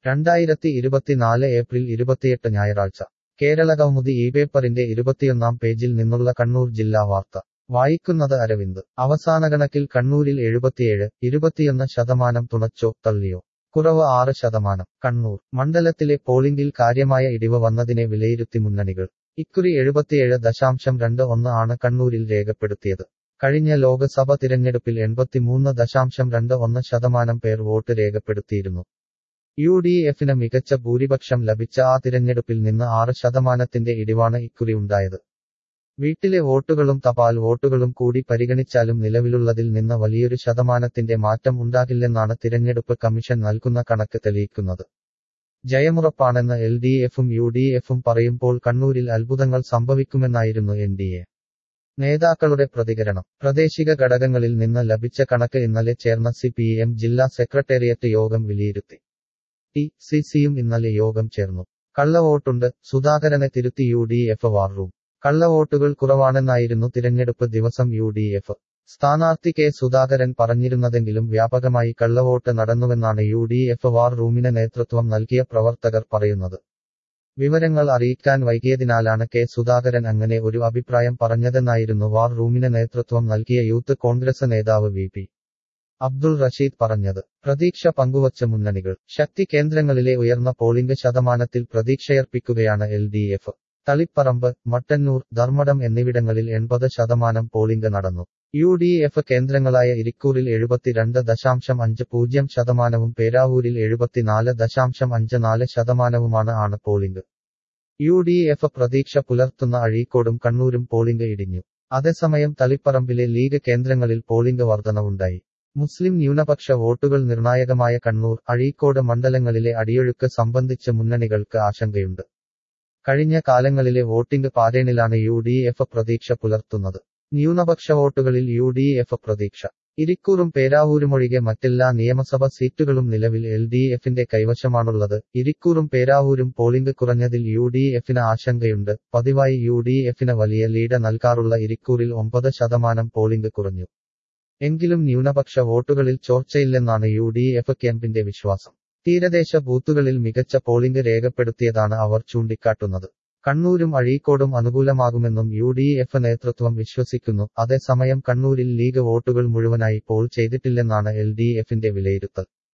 രണ്ടായിരത്തി ഇരുപത്തിനാല് ഏപ്രിൽ ഇരുപത്തിയെട്ട് ഞായറാഴ്ച കേരള കൗമുദി ഈ പേപ്പറിന്റെ ഇരുപത്തിയൊന്നാം പേജിൽ നിന്നുള്ള കണ്ണൂർ ജില്ലാ വാർത്ത വായിക്കുന്നത് അരവിന്ദ് അവസാന കണക്കിൽ കണ്ണൂരിൽ എഴുപത്തിയേഴ് ഇരുപത്തിയൊന്ന് ശതമാനം തുണച്ചോ തള്ളിയോ കുറവ് ആറ് ശതമാനം കണ്ണൂർ മണ്ഡലത്തിലെ പോളിംഗിൽ കാര്യമായ ഇടിവ് വന്നതിനെ വിലയിരുത്തി മുന്നണികൾ ഇക്കുറി എഴുപത്തിയേഴ് ദശാംശം രണ്ട് ഒന്ന് ആണ് കണ്ണൂരിൽ രേഖപ്പെടുത്തിയത് കഴിഞ്ഞ ലോക്സഭ തിരഞ്ഞെടുപ്പിൽ എൺപത്തിമൂന്ന് ദശാംശം രണ്ട് ഒന്ന് ശതമാനം പേർ വോട്ട് രേഖപ്പെടുത്തിയിരുന്നു യു ഡി എഫിന് മികച്ച ഭൂരിപക്ഷം ലഭിച്ച ആ തിരഞ്ഞെടുപ്പിൽ നിന്ന് ആറ് ശതമാനത്തിന്റെ ഇടിവാണ് ഇക്കുറി ഉണ്ടായത് വീട്ടിലെ വോട്ടുകളും തപാൽ വോട്ടുകളും കൂടി പരിഗണിച്ചാലും നിലവിലുള്ളതിൽ നിന്ന് വലിയൊരു ശതമാനത്തിന്റെ മാറ്റം ഉണ്ടാകില്ലെന്നാണ് തിരഞ്ഞെടുപ്പ് കമ്മീഷൻ നൽകുന്ന കണക്ക് തെളിയിക്കുന്നത് ജയമുറപ്പാണെന്ന് എൽ ഡി എഫും യു ഡി എഫും പറയുമ്പോൾ കണ്ണൂരിൽ അത്ഭുതങ്ങൾ സംഭവിക്കുമെന്നായിരുന്നു എൻ ഡി എ നേതാക്കളുടെ പ്രതികരണം പ്രാദേശിക ഘടകങ്ങളിൽ നിന്ന് ലഭിച്ച കണക്ക് ഇന്നലെ ചേർന്ന സി പി എം ജില്ലാ സെക്രട്ടേറിയറ്റ് യോഗം വിലയിരുത്തി ടി സി സിയും ഇന്നലെ യോഗം ചേർന്നു കള്ളവോട്ടുണ്ട് സുധാകരനെ തിരുത്തി U D F war room കള്ളവോട്ടുകൾ കുറവാണെന്നായിരുന്നു തിരഞ്ഞെടുപ്പ് ദിവസം യു ഡി എഫ് സ്ഥാനാർത്ഥി കെ സുധാകരൻ പറഞ്ഞിരുന്നതെങ്കിലും വ്യാപകമായി കള്ളവോട്ട് നടന്നുവെന്നാണ് യു ഡി എഫ് വാർ റൂമിന് നേതൃത്വം നൽകിയ പ്രവർത്തകർ പറയുന്നത് വിവരങ്ങൾ അറിയിക്കാൻ വൈകിയതിനാലാണ് കെ സുധാകരൻ അങ്ങനെ ഒരു അഭിപ്രായം പറഞ്ഞതെന്നായിരുന്നു വാർ റൂമിന് നേതൃത്വം നൽകിയ യൂത്ത് കോൺഗ്രസ് നേതാവ് വി പി അബ്ദുൾ റഷീദ് പറഞ്ഞത് പ്രതീക്ഷ പങ്കുവച്ച മുന്നണികൾ ശക്തി കേന്ദ്രങ്ങളിലെ ഉയർന്ന പോളിംഗ് ശതമാനത്തിൽ പ്രതീക്ഷയർപ്പിക്കുകയാണ് L D F Taliparamba Mattannur Dharmadam എന്നിവിടങ്ങളിൽ എൺപത് ശതമാനം പോളിംഗ് നടന്നു യു ഡി എഫ് കേന്ദ്രങ്ങളായ ഇരിക്കൂറിൽ എഴുപത്തിരണ്ട് ദശാംശം അഞ്ച് പൂജ്യം ശതമാനവും പേരാവൂരിൽ എഴുപത്തിനാല് ദശാംശം അഞ്ച് നാല് ശതമാനവുമാണ് ആണ് പോളിംഗ് യു ഡി എഫ് പ്രതീക്ഷ പുലർത്തുന്ന അഴീക്കോടും കണ്ണൂരും പോളിംഗ് ഇടിഞ്ഞു അതേസമയം തളിപ്പറമ്പിലെ ലീഗ് കേന്ദ്രങ്ങളിൽ പോളിംഗ് വർധനവുണ്ടായി മുസ്ലിം ന്യൂനപക്ഷ വോട്ടുകൾ നിർണായകമായ കണ്ണൂർ അഴീക്കോട് മണ്ഡലങ്ങളിലെ അടിയൊഴുക്ക് സംബന്ധിച്ച് മുന്നണികൾക്ക് ആശങ്കയുണ്ട് കഴിഞ്ഞ കാലങ്ങളിലെ വോട്ടിംഗ് പാറ്റേണിലാണ് യു ഡി എഫ് പ്രതീക്ഷ പുലർത്തുന്നത് ന്യൂനപക്ഷ വോട്ടുകളിൽ യു ഡി എഫ് പ്രതീക്ഷ ഇരിക്കൂറും പേരാവൂരുമൊഴികെ മറ്റെല്ലാ നിയമസഭ സീറ്റുകളും നിലവിൽ എൽ ഡി എഫിന്റെ കൈവശമാണുള്ളത് ഇരിക്കൂറും പേരാവൂരും പോളിംഗ് കുറഞ്ഞതിൽ യു ഡി എഫിന് ആശങ്കയുണ്ട് പതിവായി യു ഡി എഫിന് വലിയ ലീഡ് നൽകാറുള്ള ഇരിക്കൂറിൽ ഒമ്പത് ശതമാനം പോളിംഗ് കുറഞ്ഞു എങ്കിലും ന്യൂനപക്ഷ വോട്ടുകളിൽ ചോർച്ചയില്ലെന്നാണ് യു ഡി എഫ് ക്യാമ്പിന്റെ വിശ്വാസം തീരദേശ ബൂത്തുകളിൽ മികച്ച പോളിംഗ് രേഖപ്പെടുത്തിയതാണ് അവർ ചൂണ്ടിക്കാട്ടുന്നത് കണ്ണൂരും അഴീക്കോടും അനുകൂലമാകുമെന്നും യു ഡി എഫ് നേതൃത്വം വിശ്വസിക്കുന്നു അതേസമയം കണ്ണൂരിൽ ലീഗ് വോട്ടുകൾ മുഴുവനായി പോൾ ചെയ്തിട്ടില്ലെന്നാണ് എൽ ഡി എഫിന്റെ വിലയിരുത്തൽ